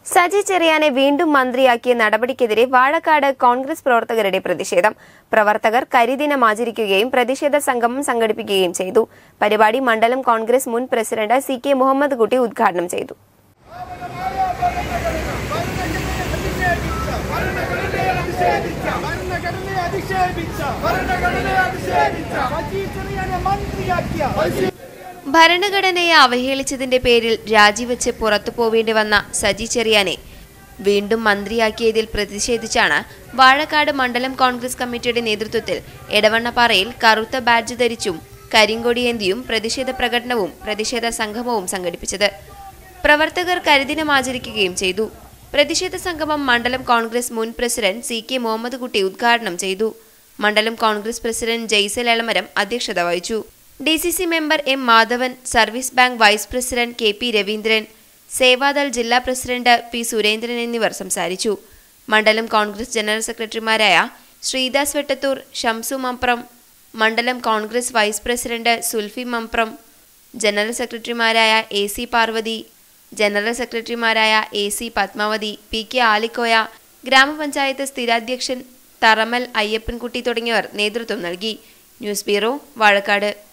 സജി ചെറിയാനെ വീണ്ടും മന്ത്രിയാക്കിയ നടപടിക്കെതിരെ വാഴക്കാട് കോൺഗ്രസ് പ്രവർത്തകരുടെ പ്രതിഷേധം പ്രവർത്തകർ കരിദിനം ആചരിക്കുകയും പ്രതിഷേധ സംഗമം സംഘടിപ്പിക്കുകയും ചെയ്തു പരിപാടി മണ്ഡലം കോൺഗ്രസ് മുൻ പ്രസിഡന്റ് സി കെ മുഹമ്മദ് കുട്ടി ഉദ്ഘാടനം ചെയ്തു ഭരണഘടനയെ അധിക്ഷേപിച്ച ഭരണഘടനയെ അധിക്ഷേപിച്ച സജി ചെറിയാനെ മന്ത്രിയാക്കിയ ഭരണഘടനയെ അവഹേളിച്ചതിന്റെ പേരിൽ രാജിവെച്ച് പുറത്തു പോവേണ്ടി വന്ന സജി ചെറിയാനെ വീണ്ടും മന്ത്രിയാക്കിയതിൽ പ്രതിഷേധിച്ചാണ് വാഴക്കാട് മണ്ഡലം കോൺഗ്രസ് കമ്മിറ്റിയുടെ നേതൃത്വത്തിൽ എടവണ്ണപ്പാറയിൽ കറുത്ത ബാഡ്ജ് ധരിച്ചും കരിങ്കൊടിയേന്തിയും പ്രതിഷേധ പ്രകടനവും പ്രതിഷേധ സംഗമവും സംഘടിപ്പിച്ചത് പ്രവർത്തകർ കരിദിനം ആചരിക്കുകയും ചെയ്തു പ്രതിഷേധ സംഗമം മണ്ഡലം കോൺഗ്രസ് മുൻ പ്രസിഡന്റ് സി കെ മുഹമ്മദ് കുട്ടി ഉദ്ഘാടനം ചെയ്തു മണ്ഡലം കോൺഗ്രസ് പ്രസിഡന്റ് ജയ്സൽ എളമരം അധ്യക്ഷത വഹിച്ചു D C C member M Madhavan service bank vice president K P Raveendran Sevadal ജില്ലാ പ്രസിഡന്റ് പി സുരേന്ദ്രൻ എന്നിവർ സംസാരിച്ചു മണ്ഡലം കോൺഗ്രസ് ജനറൽ സെക്രട്ടറിമാരായ ശ്രീദാസ് വെട്ടത്തൂർ ഷംസു മമ്പ്രം മണ്ഡലം Congress vice president Sulfi Mambram general സെക്രട്ടറിമാരായ എ സി പാർവതി ജനറൽ സെക്രട്ടറിമാരായ A C Padmavathi P K Alikoya ഗ്രാമപഞ്ചായത്ത് സ്ഥിരാധ്യക്ഷൻ തറമൽ അയ്യപ്പൻകുട്ടി തുടങ്ങിയവർ നേതൃത്വം നൽകി ന്യൂസ് ബ്യൂറോ വാഴക്കാട്